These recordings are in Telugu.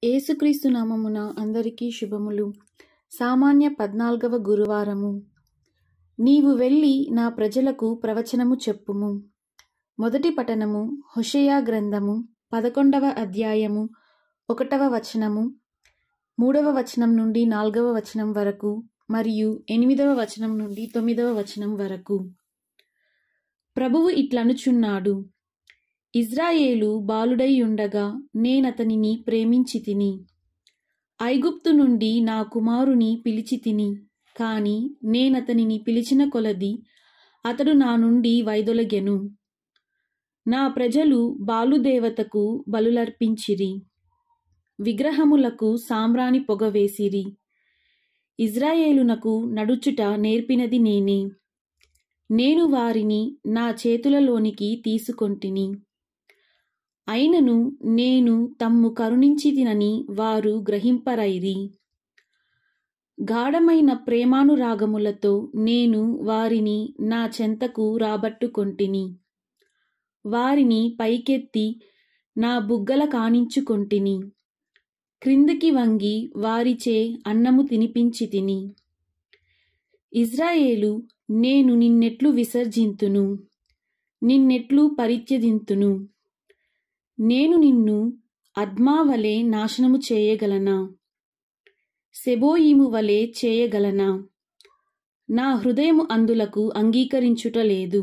యేసుక్రీస్తు నామమున అందరికీ శుభములు సామాన్య పద్నాల్గవ గురువారము నీవు వెళ్ళి నా ప్రజలకు ప్రవచనము చెప్పుము మొదటి పఠనము హోషేయ గ్రంథము పదకొండవ అధ్యాయము ఒకటవ వచనము మూడవ వచనం నుండి నాల్గవ వచనం వరకు మరియు ఎనిమిదవ వచనం నుండి తొమ్మిదవ వచనం వరకు ప్రభువు ఇట్లనుచున్నాడు ఇజ్రాయేలు బాలుడై ఉండగా నేనతనిని ప్రేమించి తిని ఐగుప్తు నుండి నా కుమారుని పిలిచి తిని కాని నేనతనిని పిలిచిన కొలది అతడు నా నుండి వైదొలగెను నా ప్రజలు బాలుదేవతకు బలులర్పించిరి విగ్రహములకు సాంబ్రాణి పొగ వేసిరి ఇజ్రాయేలునకు నడుచుట నేర్పినది నేనే నేను వారిని నా చేతులలోనికి తీసుకొంటిని అయినను నేను తమ్ము కరుణించితినని వారు గ్రహింపరైరి గాఢమైన ప్రేమానురాగములతో నేను వారిని నా చెంతకు రాబట్టుకొంటిని వారిని పైకెత్తి నా బుగ్గల కానించుకొంటిని క్రిందికి వంగి వారిచే అన్నము తినిపించి తిని ఇజ్రాయేలు నేను నిన్నెట్లు విసర్జింతును నిన్నెట్లు పరిత్యజింతును నేను నిన్ను అద్మావలే నాశనము చేయగలనా సెబోయిము వలె చేయగలనా నా హృదయము అందులకు అంగీకరించుట లేదు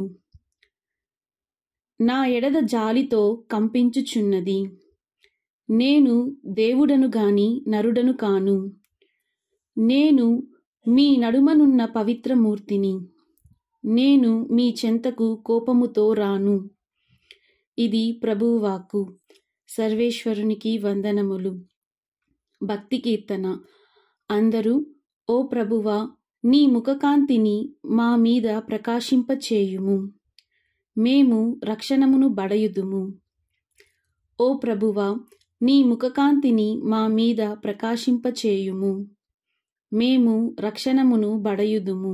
నా ఎడద జాలితో కంపించుచున్నది నేను దేవుడను గాని నరుడను కాను నేను మీ నడుమనున్న పవిత్రమూర్తిని నేను మీ చెంతకు కోపముతో రాను ఇది ప్రభువాక్కు సర్వేశ్వరునికి వందనములు భక్తి కీర్తన అందరూ ఓ ప్రభువా నీ ముఖకాంతిని మా మీద ప్రకాశింపచేయుము మేము రక్షణమును బడయుదుము ఓ ప్రభువా నీ ముఖకాంతిని మా మీద ప్రకాశింపచేయుము మేము రక్షణమును బడయుదుము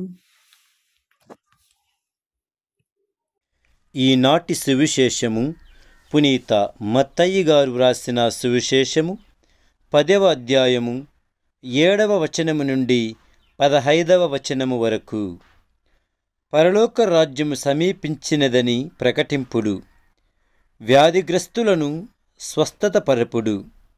ఈనాటి సువిశేషము పునీత మత్తయ్య గారు వ్రాసిన సువిశేషము పదవ అధ్యాయము ఏడవ వచనము నుండి పదహైదవ వచనము వరకు పరలోక రాజ్యము సమీపించినదని ప్రకటింపుడు వ్యాధిగ్రస్తులను స్వస్థత పరపుడు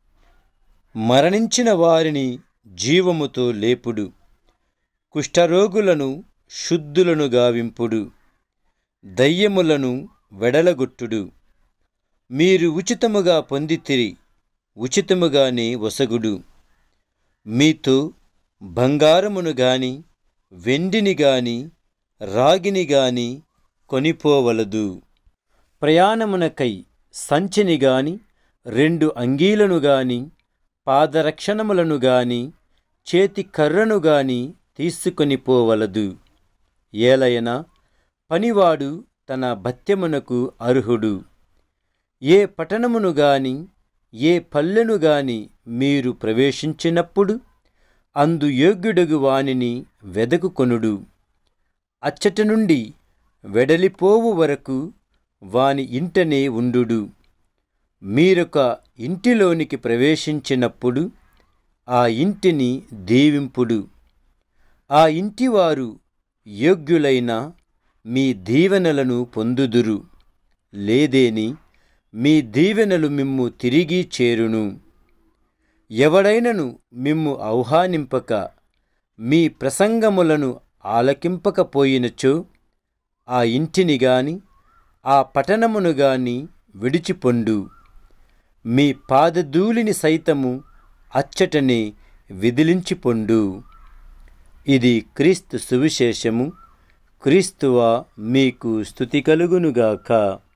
మరణించిన వారిని జీవముతో లేపుడు కుష్ఠరోగులను శుద్ధులను గావింపుడు దయ్యములను వెడలగొట్టుడు మీరు ఉచితముగా పొందితిరి ఉచితముగానే వసగుడు మీతో బంగారమును గాని వెండిని గాని రాగిని గాని కొనిపోవలదు ప్రయాణమునకై సంచిని గాని రెండు అంగీలను గాని పాదరక్షణములను గాని చేతి కర్రను గాని తీసుకొని పోవలదు ఏలయనా పనివాడు తన భత్యమునకు అర్హుడు ఏ పట్టణమును గాని ఏ పల్లెను గాని మీరు ప్రవేశించినప్పుడు అందు యోగ్యుడగు వానిని వెదకుకొనుడు అచ్చట నుండి వెడలిపోవు వరకు వాని ఇంటనే ఉండుడు మీరొక ఇంటిలోనికి ప్రవేశించినప్పుడు ఆ ఇంటిని దీవింపుడు ఆ ఇంటివారు యోగ్యులైన మీ దీవెనలను పొందుదురు లేదేని మీ దీవెనలు మిమ్ము తిరిగి చేరును ఎవడైనను మిమ్ము ఆహ్వానింపక మీ ప్రసంగములను ఆలకింపకపోయినచో ఆ ఇంటిని గాని ఆ పట్టణమును గాని విడిచిపొండు మీ పాదధూళిని సైతము అచ్చటనే విదిలించిపొండు ఇది క్రీస్తు సువిశేషము క్రీస్తువా మీకు స్థుతి కలుగునుగాక